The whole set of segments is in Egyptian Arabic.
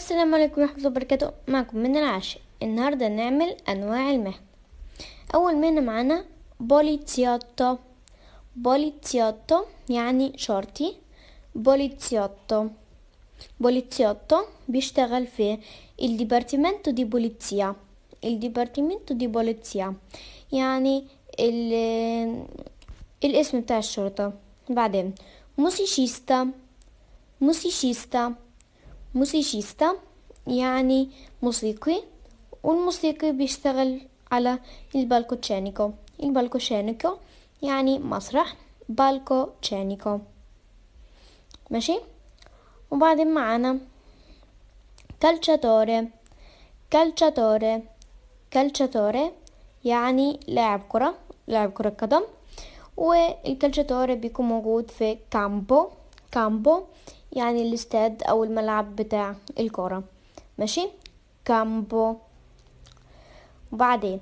السلام عليكم ورحمة الله وبركاته معكم من العاشر النهاردة نعمل أنواع المهن أول مهنة معانا بوليتياتو بوليتياتو يعني شرطي بوليتياتو بوليتياتو بيشتغل في الديبارتيمنتو دي بوليتيا الديبارتيمنتو دي بوليتيا يعني ال- الاسم بتاع الشرطة بعدين موسيشيستا موسيشيستا موسيشيستا يعني موسيقي والموسيقي بيشتغل على البالكوتشانيكو البالكوتشانيكو يعني مسرح بالكوتشانيكو ماشي وبعدين معانا كالتشاتوري كالتشاتوري كالتشاتوري يعني لاعب كرة لاعب كرة قدم والكالتشاتوري بيكون موجود في كامبو كامبو يعني الاستاد او الملعب بتاع الكرة ماشي كامبو وبعدين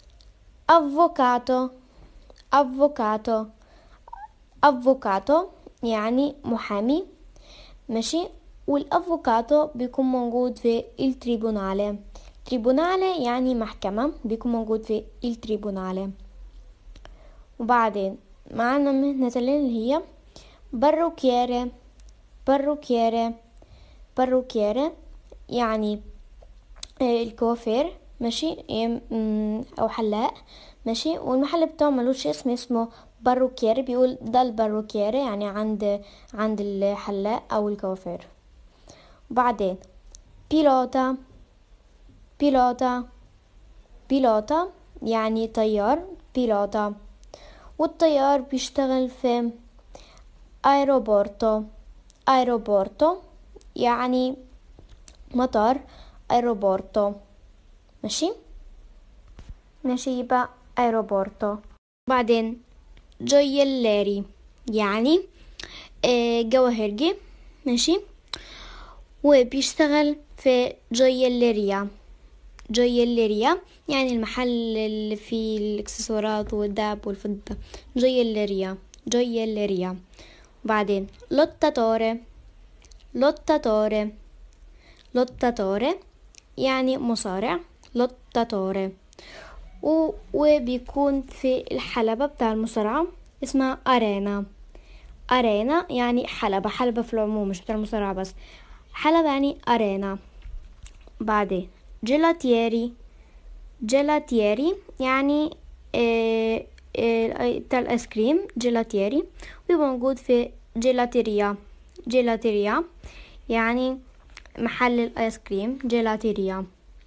افوكاتو افوكاتو افوكاتو يعني محامي ماشي والافوكاتو بيكون موجود في التريبونالي تريبونالي يعني محكمة بيكون موجود في التريبونالي وبعدين معانا مهنة اللي هي بروكيري بروكيري بروكيري يعني آه، الكوافير ماشي يم- مم، او حلاق ماشي والمحل بتاعه ملوش اسم اسمه باروكيري بيقول ده الباروكيري يعني عند عند الحلاق او الكوافير وبعدين بيلوتا بيلوتا بيلوتا يعني طيار بيلوتا والطيار بيشتغل في ايروبورتو ايروبورتو يعني مطار ايروبورتو ماشي ماشي يبقى ايروبورتو بعدين جويليري يعني آه، جواهرجي ماشي وبيشتغل في جويليريا جويليريا يعني المحل اللي فيه الاكسسوارات والذهب والفضة جويليريا جويليريا بعدين لوتاتوري لوتاتوري لوتاتوري يعني مصارع لوتاتوري و... وبيكون في الحلبة بتاع المصارعة اسمها أرينا أرينا يعني حلبة حلبة في العموم مش بتاع المصارعة بس حلبة يعني أرينا بعدين جيلاتيري جيلاتيري يعني آه، آه، بتاع الآيس كريم جيلاتيري ويبقى موجود في جيلاتيريا جيلاتيريا يعني محل الآيس كريم جيلاتيريا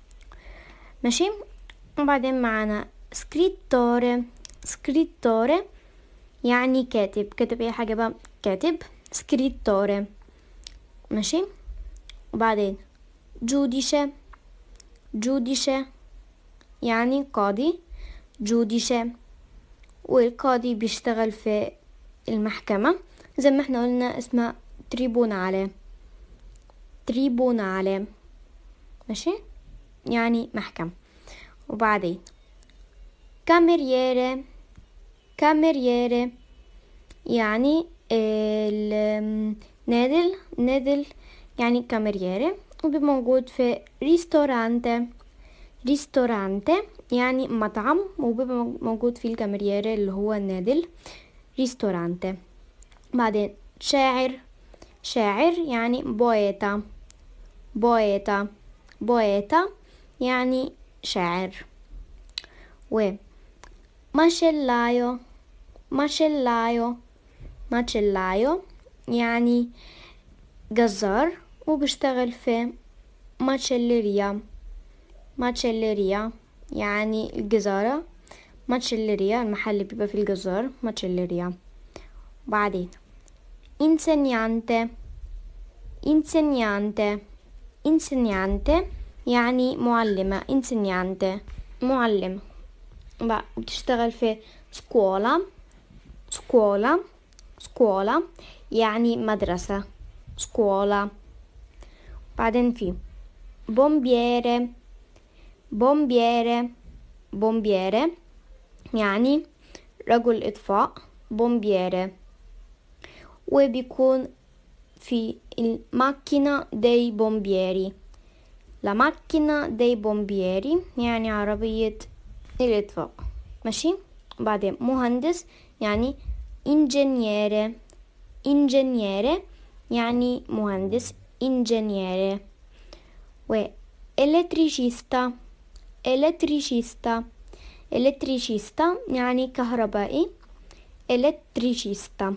ماشي وبعدين معانا سكريتوري سكريتوري يعني كاتب كاتب اي حاجة بقى كاتب سكريتوري ماشي وبعدين جوديشة جوديشة يعني قاضي جوديشة والقاضي بيشتغل في المحكمة زي ما احنا قلنا اسمها تريبونالي تريبونالي ماشي يعني محكمة وبعدين كاميرييري كاميرييري يعني ال- نادل نادل يعني كاميرييري وبيبقى موجود في ريستورانتي ريستورانتي يعني مطعم وبيبقى موجود فيه الكاميرييري اللي هو النادل ريستورانتي بعدين شاعر شاعر يعني بويتا بويتا بويتا يعني شاعر و ماشيلايو ماشيلايو ماشيلايو يعني جزار وبيشتغل في ماتشيليريا ماتشيليريا يعني الجزارة ماتشيليريا المحل اللي بيبقى فيه الجزار ماتشيليريا بعدين insegnante insegnante insegnante يعني معلمة insegnante معلم بقى بتشتغل في سكولا سكولا سكولا يعني مدرسة سكولا بعدين في بومبيري بومبيري بومبيري يعني رجل إطفاء بومبيري وبيكون في الماكينة دي بومبيري la macchina dei bombieri يعني عربية الإطفاء ماشي بعدين مهندس يعني ingegnere ingegnere يعني مهندس ingegnere و elettricista elettricista elettricista يعني كهربائي elettricista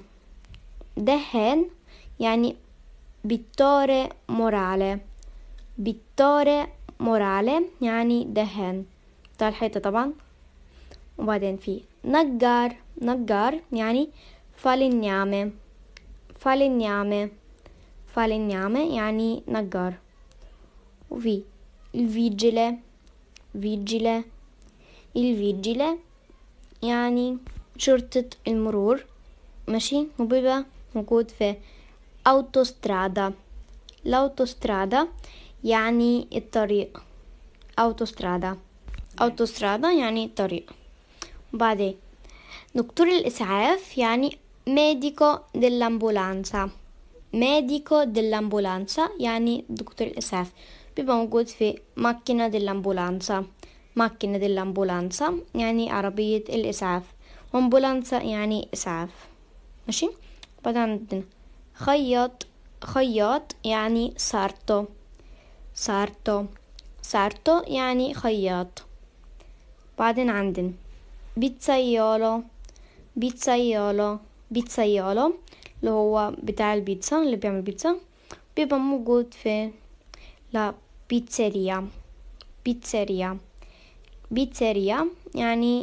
دهان يعني بيتوري مورالي بيتوري مورالي يعني دهان بتاع الحيطة طبعا وبعدين في نجار نجار يعني فالينيامي فالينيامي فالينيامي يعني نجار وفي الفيجيلي فيجيلي الفيجيلي يعني شرطة المرور ماشي وبيبقى موجود في أوتوسترادا الأوتوسترادا يعني الطريق أوتوسترادا أوتوسترادا يعني طريق بعدين دكتور الإسعاف يعني ميديكو دell'ambulanza ميديكو dell'ambulanza يعني دكتور الإسعاف بيبقى موجود في ماكينة dell'ambulanza ماكينة dell'ambulanza يعني عربية الإسعاف وامبولانسا يعني إسعاف ماشي بعدين عندنا خياط خياط يعني سارتو سارتو سارتو يعني خياط بعدين عندنا بيتزايولو بيتزايولو بيتزايولو اللي هو بتاع البيتزا اللي بيعمل بيتزا بيبقى موجود في لا بيتزاريا بيتزاريا بيتزاريا يعني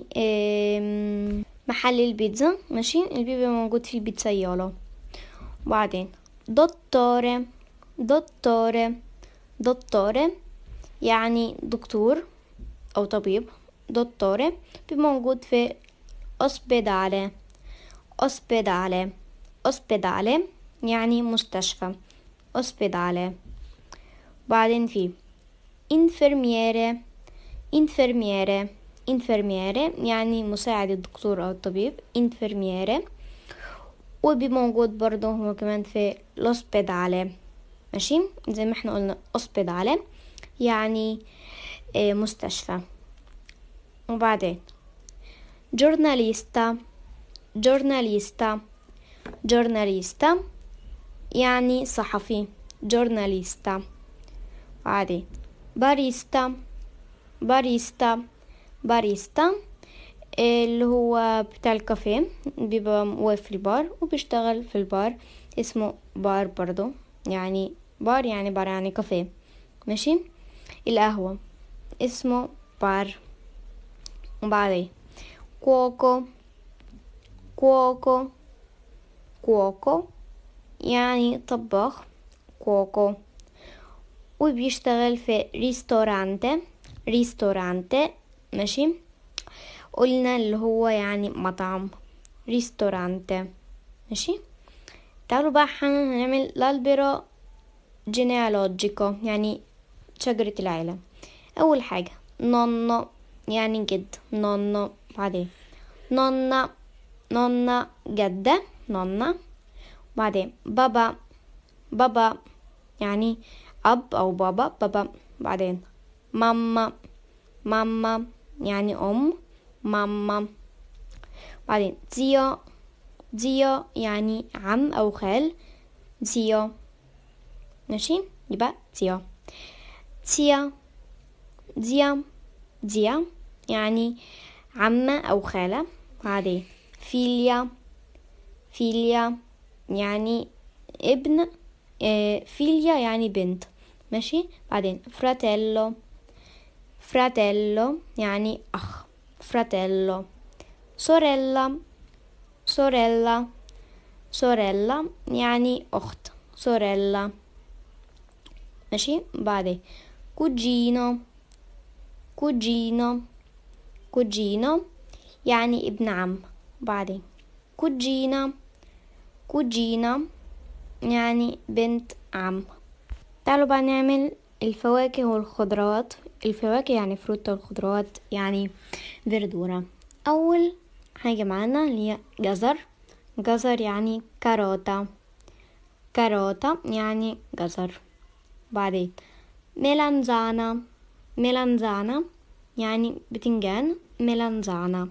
محل البيتزا ماشي اللي بيبقى موجود في بيتزايولو بعدين دوتوري دوتوري دوتوري يعني دكتور أو طبيب دوتوري بيبقى موجود في ospedale ospedale ospedale يعني مستشفى ospedale بعدين في infermiere infermiere infermiere يعني مساعد الدكتور أو الطبيب infermiere وبيبقى موجود برضه هو كمان في l'ospedale ماشي زي ما احنا قلنا ospedale يعني مستشفى وبعدين جورناليستا جورناليستا جورناليستا يعني صحفي جورناليستا بعدين باريستا باريستا باريستا اللي هو بتاع الكافيه بيبقى واقف في البار وبيشتغل في البار اسمه بار برضو يعني بار يعني بار يعني كافيه ماشي القهوة اسمه بار وبعدين كوكو كوكو كوكو يعني طباخ كوكو وبيشتغل في ريستورانتي ريستورانتي ماشي قلنا اللي هو يعني مطعم ريستورانتي ماشي تعالوا بقى هنعمل الالبرو جينيالوجيكو يعني شجرة العيلة أول حاجة نونو يعني جد نونو بعدين نونا نونا جدة نونا بعدين بابا بابا يعني أب أو بابا بابا بعدين ماما ماما يعني أم ماما بعدين زيو زيو يعني عم أو خال زيو ماشي يبقى زيو زيا زيا زيا يعني عمة أو خالة بعدين فيليا فيليا يعني ابن فيليا يعني بنت ماشي بعدين فراتيلو فراتيلو يعني أخ فراتيلو سوريلا سوريلا سوريلا يعني أخت سوريلا ماشي بعدين كوجينو كوجينو كوجينو يعني ابن عم بعدين كوجينا كوجينا يعني بنت عم تعالوا بقى نعمل الفواكه والخضروات الفواكه يعني فروت والخضروات يعني فردورة أول حاجة معانا اللي هي جزر جزر يعني كاروتا كاروتا يعني جزر بعدين ميلانزانا ميلانزانا يعني بتنجان ميلانزانا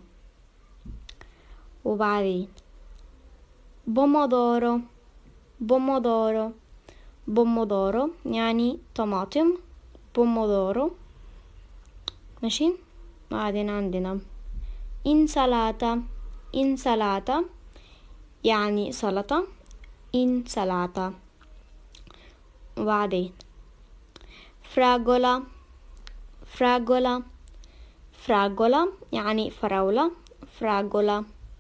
وبعدين بومودورو بومودورو بومودورو يعني طماطم بومودورو ماشي بعدين عندنا انسالاتا انسالاتا يعني سلطة انسالاتا وبعدين فراغولا فراغولا فراغولا يعني فراولة فراغولا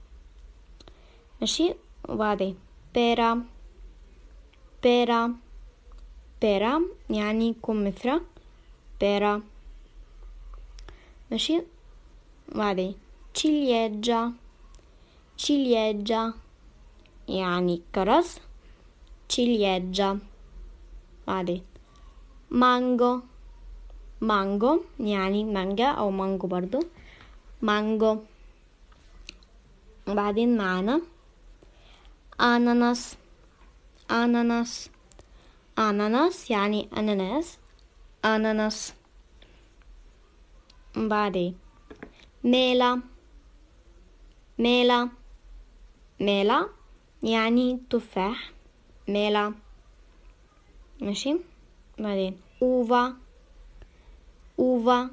ماشي وبعدين بيرا بيرا بيرا يعني كمثرى بيرا ماشي وبعدين ciliegia ciliegia يعني كرز ciliegia بعدين مانجو مانجو يعني مانجا أو مانجو برضو مانجو وبعدين معانا أناناس أناناس أناناس يعني أناناس أناناس بعدين ميلا ميلا ميلا يعني تفاح ميلا ماشي بعدين أوفا أوفا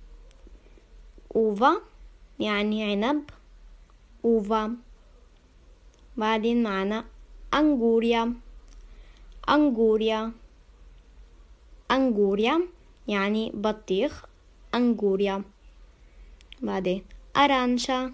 أوفا يعني عنب أوفا بعدين معنا أنجوريا أنجوريا أنجوريا يعني بطيخ أنجوريا بعدين أرانشا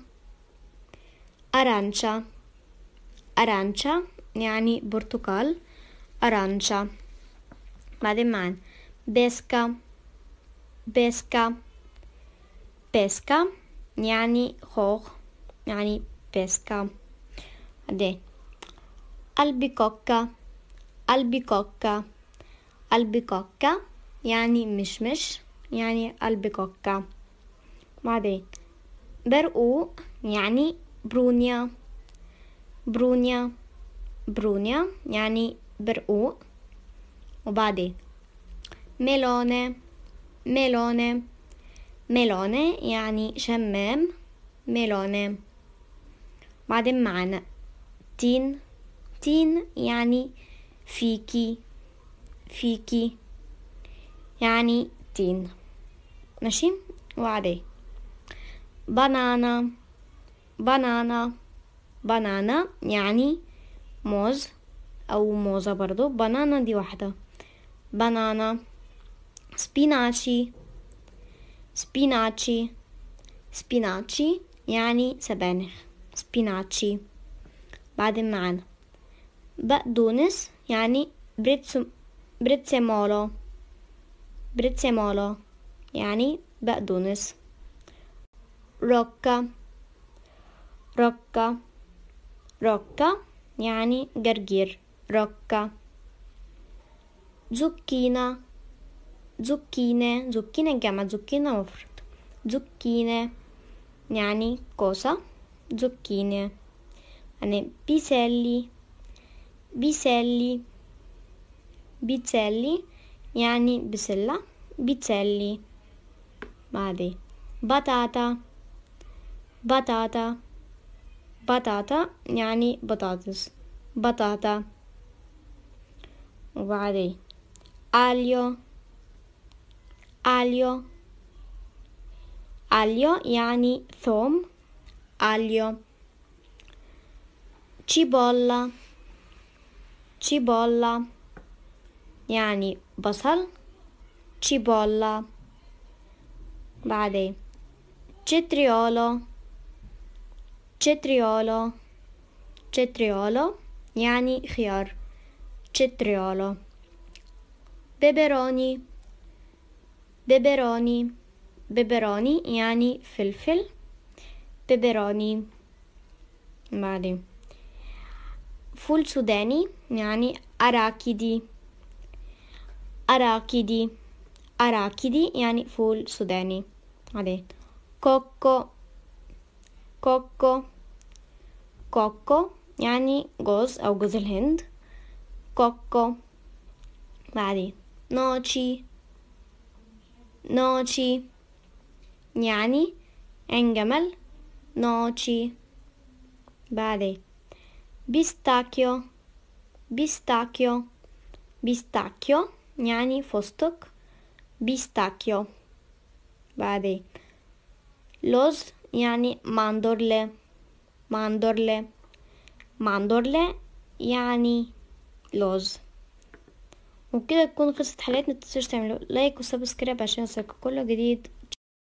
أرانشا أرانشا يعني برتقال أرانشا بعدين معنا بيسكا بيسكا بيسكا يعني خوخ يعني بيسكا بعدين البيكوكا البيكوكا البيكوكا يعني مشمش يعني البيكوكا بعدين برقوق يعني برونيا برونيا برونيا يعني برقوق وبعدين ميلونة ميلونة ميلونة يعني شمام ميلونة بعدين معنا تين تين يعني فيكي فيكي يعني تين ماشي وبعدين بنانا بنانا بنانا يعني موز أو موزة برضو بنانا دي واحدة بنانا سبيناتشي سبيناتشي سبيناتشي يعني سبانخ سبيناتشي بعدين معانا بقدونس يعني بريتس بريتسيمولو بريتسيمولو يعني بقدونس روكا روكا روكا يعني جرجير روكا زكينة زكينة زكينة جمع زكينة مفرد زكينة يعني كوسة زكينة يعني بيسلي بيسلي بيتسلي يعني بسلة بيتسلي بعدين بطاطا بطاطا بطاطا يعني بطاطس بطاطا وبعدين اليو اليو اليو يعني ثوم اليو cipolla cipolla يعني بصل cipolla بعدين cetriolo cetriolo cetriolo يعني خيار cetriolo بيبروني بيبروني بيبروني يعني فلفل بيبروني بعدين فول سوداني يعني أراكيدي أراكيدي أراكيدي يعني فول سوداني بعدين كوكو كوكو كوكو يعني جوز أو جوز الهند كوكو بعدين نوتشي نوتشي يعني عين جمل نوتشي بعدين بيستاكيو بيستاكيو بيستاكيو يعني فستق بيستاكيو بعدين لوز يعني ماندورلي ماندورلي ماندورلي يعني لوز وبكده تكون خلصت حلقتنا متنسوش تعملوا لايك وسبسكرايب عشان يوصلكوا كل جديد